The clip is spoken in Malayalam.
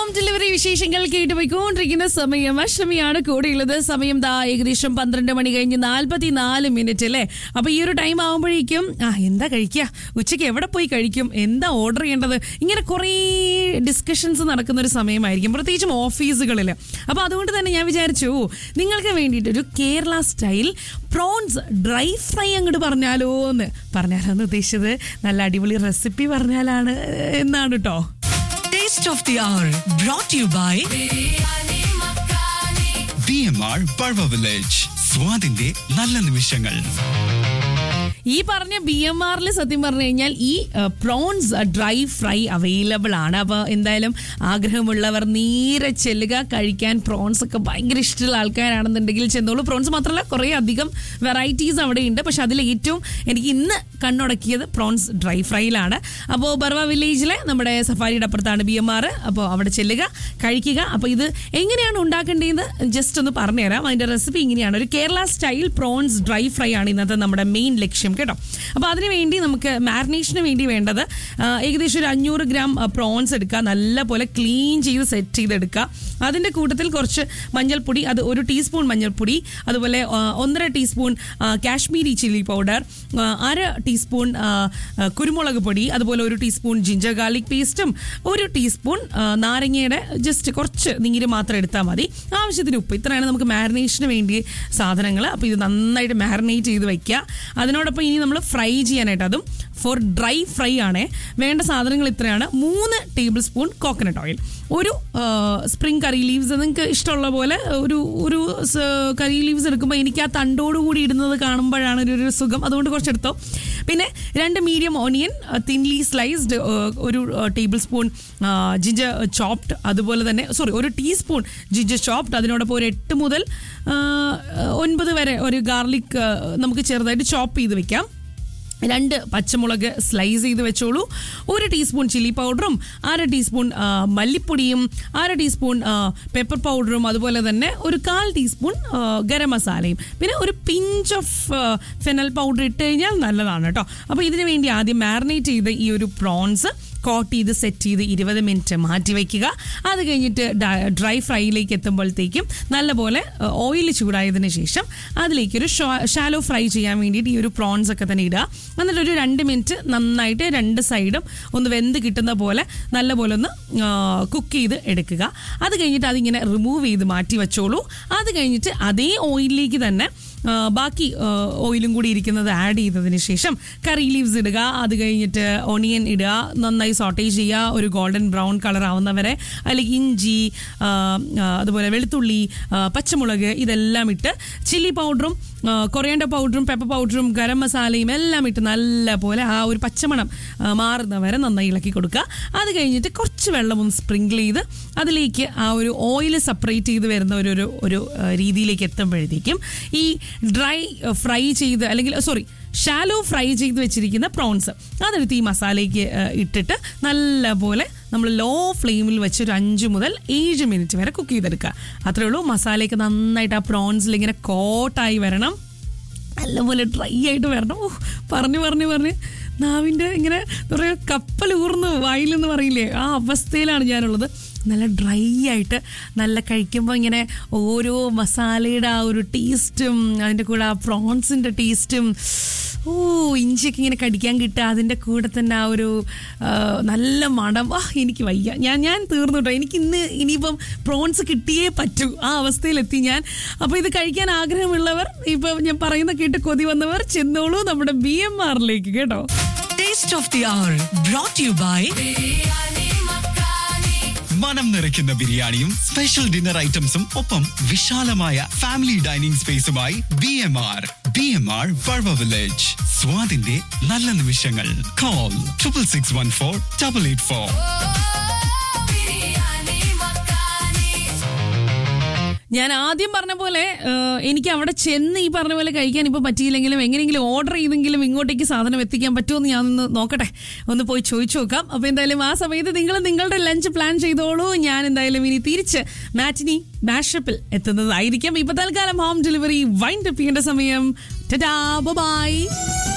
ഡെലിവറി വിശേഷങ്ങൾ കേട്ട് പോയിക്കൊണ്ടിരിക്കുന്ന സമയം അഷ്ടമിയാണ് കൂടെയുള്ളത് സമയം ദാ ഏകദേശം പന്ത്രണ്ട് മണി കഴിഞ്ഞ് നാൽപ്പത്തി നാല് മിനിറ്റ് അല്ലേ അപ്പൊ ഈ ഒരു ടൈം ആകുമ്പോഴേക്കും ആ എന്താ കഴിക്കുക ഉച്ചയ്ക്ക് എവിടെ പോയി കഴിക്കും എന്താ ഓർഡർ ചെയ്യേണ്ടത് ഇങ്ങനെ കുറേ ഡിസ്കഷൻസ് നടക്കുന്ന ഒരു സമയമായിരിക്കും പ്രത്യേകിച്ചും ഓഫീസുകളിൽ അപ്പൊ അതുകൊണ്ട് തന്നെ ഞാൻ വിചാരിച്ചു നിങ്ങൾക്ക് വേണ്ടിയിട്ട് ഒരു Kerala style prawns dry fry അങ്ങോട്ട് പറഞ്ഞാലോ എന്ന് പറഞ്ഞാലോ എന്ന് ഉദ്ദേശിച്ചത് നല്ല അടിപൊളി റെസിപ്പി പറഞ്ഞാലാണ് എന്നാണ് കേട്ടോ Taste of the Hour brought to you by BMR Barwa Village. സ്വാദിന്റെ നല്ല നിമിഷങ്ങൾ ഈ പറഞ്ഞ ബി എം ആറിൽ സത്യം പറഞ്ഞു കഴിഞ്ഞാൽ ഈ പ്രോൺസ് ഡ്രൈ ഫ്രൈ അവൈലബിൾ ആണ് അപ്പോൾ എന്തായാലും ആഗ്രഹമുള്ളവർ നേരെ ചെല്ലുക കഴിക്കാൻ പ്രോൺസ് ഒക്കെ ഭയങ്കര ഇഷ്ടമുള്ള ആൾക്കാരാണെന്നുണ്ടെങ്കിൽ ചെന്നോളൂ പ്രോൺസ് മാത്രമല്ല കുറേ അധികം വെറൈറ്റീസ് അവിടെ ഉണ്ട് പക്ഷെ അതിൽ ഏറ്റവും എനിക്ക് ഇന്ന് കണ്ണുടക്കിയത് പ്രോൺസ് ഡ്രൈ ഫ്രൈയിലാണ് അപ്പോൾ ബർവ വില്ലേജിലെ നമ്മുടെ സഫാരിയുടെ അപ്പുറത്താണ് ബി എം ആർ അപ്പോൾ അവിടെ ചെല്ലുക കഴിക്കുക അപ്പോൾ ഇത് എങ്ങനെയാണ് ഉണ്ടാക്കേണ്ടതെന്ന് ജസ്റ്റ് ഒന്ന് പറഞ്ഞുതരാം അതിൻ്റെ റെസിപ്പി ഇങ്ങനെയാണ് ഒരു Kerala style prawns dry fry ആണ് ഇന്നത്തെ നമ്മുടെ മെയിൻ ലക്ഷ്യം കേട്ടോ അപ്പോൾ അതിന് വേണ്ടി നമുക്ക് മാരിനേഷന് വേണ്ടി വേണ്ടത് ആ, ഏകദേശം ഒരു അഞ്ഞൂറ് ഗ്രാം പ്രോൺസ് എടുക്കുക നല്ലപോലെ ക്ലീൻ ചെയ്ത് സെറ്റ് ചെയ്തെടുക്കുക അതിൻ്റെ കൂട്ടത്തിൽ കുറച്ച് മഞ്ഞൾപ്പൊടി അത് ഒരു ടീസ്പൂൺ മഞ്ഞൾപ്പൊടി അതുപോലെ ആ, ഒന്നര ടീസ്പൂൺ ആ, കാശ്മീരി ചില്ലി പൗഡർ ആ, അര ടീസ്പൂൺ ആ, ആ, കുരുമുളക് പൊടി അതുപോലെ ഒരു ടീസ്പൂൺ ജിഞ്ചർ ഗാർലിക് പേസ്റ്റും ഒരു ടീസ്പൂൺ ആ, നാരങ്ങയുടെ ജസ്റ്റ് കുറച്ച് നീര് മാത്രം എടുത്താൽ മതി ആവശ്യത്തിന് ഉപ്പ് ഇത്രയാണ് നമുക്ക് മാരിനേഷന് വേണ്ടി സാധനങ്ങൾ അപ്പോൾ ഇത് നന്നായിട്ട് മാരിനേറ്റ് ചെയ്ത് വെക്കുക അതിനോടൊപ്പം ഇനി നമ്മൾ ഫ്രൈ ചെയ്യാനായിട്ട് അതും ഫോർ ഡ്രൈ ഫ്രൈ ആണ് വേണ്ട സാധനങ്ങൾ ഇത്രയാണ് മൂന്ന് ടേബിൾ സ്പൂൺ കോക്കനട്ട് ഓയിൽ ഒരു സ്പ്രിംഗ് കറി ലീവ്സ് നിങ്ങൾക്ക് ഇഷ്ടമുള്ള പോലെ ഒരു ഒരു കറി ലീവ്സ് എടുക്കുമ്പോൾ എനിക്ക് ആ തണ്ടോട് കൂടി ഇടുന്നത് കാണുമ്പോഴാണ് ഒരു ഒരു സുഖം അതുകൊണ്ട് കുറച്ചെടുത്തോ പിന്നെ രണ്ട് മീഡിയം ഓണിയൻ തിൻലി സ്ലൈസ്ഡ് ഒരു ടേബിൾ സ്പൂൺ ജിഞ്ചർ ചോപ്ഡ് അതുപോലെ തന്നെ സോറി ഒരു ടീസ്പൂൺ ജിഞ്ചർ ചോപ്ഡ് അതിനോടൊപ്പം ഒരു എട്ട് മുതൽ ആ, ഒൻപത് വരെ ഒരു ഗാർലിക് നമുക്ക് ചെറുതായിട്ട് ചോപ്പ് ചെയ്ത് വെക്കാം രണ്ട് പച്ചമുളക് സ്ലൈസ് ചെയ്ത് വെച്ചോളൂ ഒരു ടീസ്പൂൺ ചില്ലി പൗഡറും അര ടീസ്പൂൺ ആ, മല്ലിപ്പൊടിയും അര ടീസ്പൂൺ ആ, പെപ്പർ പൗഡറും അതുപോലെ തന്നെ ഒരു കാൽ ടീസ്പൂൺ ആ, ഗരം മസാലയും പിന്നെ ഒരു പിഞ്ച് ഓഫ് ഫെനൽ പൗഡർ ഇട്ട് കഴിഞ്ഞാൽ നല്ലതാണ് കേട്ടോ അപ്പോൾ ഇതിനു വേണ്ടി ആദ്യം മാരിനേറ്റ് ചെയ്ത് ഈ ഒരു പ്രോൺസ് കോട്ട് ചെയ്ത് സെറ്റ് ചെയ്ത് ഇരുപത് മിനിറ്റ് മാറ്റി വയ്ക്കുക അത് കഴിഞ്ഞിട്ട് ഡ്രൈ ഫ്രൈയിലേക്ക് എത്തുമ്പോഴത്തേക്കും നല്ലപോലെ ഓയിൽ ചൂടായതിനു ശേഷം അതിലേക്ക് ഒരു ഷാലോ ഫ്രൈ ചെയ്യാൻ വേണ്ടിയിട്ട് ഈ ഒരു പ്രോൺസ് ഒക്കെ തന്നെ ഇടുക എന്നിട്ട് ഒരു രണ്ട് മിനിറ്റ് നന്നായിട്ട് രണ്ട് സൈഡും ഒന്ന് വെന്ത് കിട്ടുന്ന പോലെ നല്ലപോലെ ഒന്ന് കുക്ക് ചെയ്ത് എടുക്കുക അത് കഴിഞ്ഞിട്ട് അതിങ്ങനെ റിമൂവ് ചെയ്ത് മാറ്റി വെച്ചോളൂ അത് കഴിഞ്ഞിട്ട് അതേ ഓയിലിലേക്ക് തന്നെ ആ, ബാക്കി ആ, ഓയിലും കൂടി ഇരിക്കുന്നത് ആഡ് ചെയ്തതിന് ശേഷം കറി ലീവ്സ് ഇടുക അത് കഴിഞ്ഞിട്ട് ഒണിയൻ ഇടുക നന്നായി സോട്ടേ ചെയ്യുക ഒരു ഗോൾഡൻ ബ്രൗൺ കളർ ആവുന്നവരെ അല്ലെങ്കിൽ ഇഞ്ചി ആ, ആ, അതുപോലെ വെളുത്തുള്ളി ആ, പച്ചമുളക് ഇതെല്ലാം ഇട്ട് ചില്ലി പൗഡറും കൊറിയാൻഡർ പൗഡറും പെപ്പർ പൗഡറും ഗരം മസാലയും എല്ലാം ഇട്ട് നല്ല പോലെ ആ ഒരു പച്ചമണം ആ, മാറുന്നവരെ നന്നായി ഇളക്കി കൊടുക്കുക അത് കഴിഞ്ഞിട്ട് കുറച്ച് വെള്ളം ഒന്ന് സ്പ്രിങ്കിൾ ചെയ്ത് അതിലേക്ക് ആ ഒരു ഓയിൽ സെപ്പറേറ്റ് ചെയ്ത് വരുന്ന ഒരു ഒരു ഒരു ആ, രീതിയിലേക്ക് എത്തുമ്പോഴത്തേക്കും ഈ ഡ്രൈ ഫ്രൈ ചെയ്ത് അല്ലെങ്കിൽ സോറി ഷാലോ ഫ്രൈ ചെയ്ത് വെച്ചിരിക്കുന്ന പ്രോൺസ് അതെടുത്ത് ഈ മസാലയ്ക്ക് ആ, ഇട്ടിട്ട് നല്ലപോലെ നമ്മൾ ലോ ഫ്ലെയിമിൽ വെച്ച് ഒരു അഞ്ച് മുതൽ ഏഴ് മിനിറ്റ് വരെ കുക്ക് ചെയ്തെടുക്കുക അത്രേ ഉള്ളൂ മസാലയൊക്കെ നന്നായിട്ട് ആ പ്രോൺസിൽ ഇങ്ങനെ കോട്ടായി വരണം നല്ലപോലെ ഡ്രൈ ആയിട്ട് വരണം ഓ പറഞ്ഞു പറഞ്ഞു പറഞ്ഞ് നാവിൻ്റെ ഇങ്ങനെ എന്താ പറയുക കപ്പൽ ഊർന്ന് വായിലെന്ന് പറയില്ലേ ആ അവസ്ഥയിലാണ് ഞാനുള്ളത് നല്ല ഡ്രൈ ആയിട്ട് നല്ല കഴിക്കുമ്പോൾ ഇങ്ങനെ ഓരോ മസാലയുടെ ആ ഒരു ടേസ്റ്റും അതിൻ്റെ കൂടെ ആ പ്രോൺസിൻ്റെ ടേസ്റ്റും ഓ ഇഞ്ചിയൊക്കെ ഇങ്ങനെ കടിക്കാൻ കിട്ടുക അതിൻ്റെ കൂടെ തന്നെ ആ ഒരു ആ, നല്ല മണം ആ എനിക്ക് വയ്യ ഞാൻ ഞാൻ തീർന്നു കേട്ടോ എനിക്ക് ഇന്ന് ഇനിയിപ്പം പ്രോൺസ് കിട്ടിയേ പറ്റൂ ആ അവസ്ഥയിലെത്തി ഞാൻ അപ്പോൾ ഇത് കഴിക്കാൻ ആഗ്രഹമുള്ളവർ ഇപ്പം ഞാൻ പറയുന്ന കേട്ട് കൊതി വന്നവർ ചെന്നോളൂ നമ്മുടെ ബി എം ആറിലേക്ക് കേട്ടോ Taste of the Hour brought to you by മനം നിറയ്ക്കുന്ന ബിരിയാണിയും സ്പെഷ്യൽ ഡിന്നർ ഐറ്റംസും ഒപ്പം വിശാലമായ ഫാമിലി ഡൈനിങ് സ്പേസുമായി B M R B M R Barwa village സ്വാദിന്റെ നല്ല നിമിഷങ്ങൾ call triple six one four double eight four ഞാൻ ആദ്യം പറഞ്ഞ പോലെ ആ, എനിക്ക് അവിടെ ചെന്ന് ഈ പറഞ്ഞ പോലെ കഴിക്കാൻ ഇപ്പോൾ പറ്റിയില്ലെങ്കിലും എങ്ങനെയെങ്കിലും ഓർഡർ ചെയ്തെങ്കിലും ഇങ്ങോട്ടേക്ക് സാധനം എത്തിക്കാൻ പറ്റുമോ എന്ന് ഞാൻ ഒന്ന് നോക്കട്ടെ ഒന്ന് പോയി ചോദിച്ചു നോക്കാം അപ്പോൾ എന്തായാലും ആ സമയത്ത് നിങ്ങൾ നിങ്ങളുടെ ലഞ്ച് പ്ലാൻ ചെയ്തോളൂ ഞാൻ എന്തായാലും ഇനി തിരിച്ച് മാറ്റിനി മാഷപ്പിൽ എത്തുന്നതായിരിക്കും ഇപ്പൊ തൽക്കാലം ഹോം ഡെലിവറി വൈൻഡ് അപ്പ് ചെയ്യേണ്ട സമയം ബൈ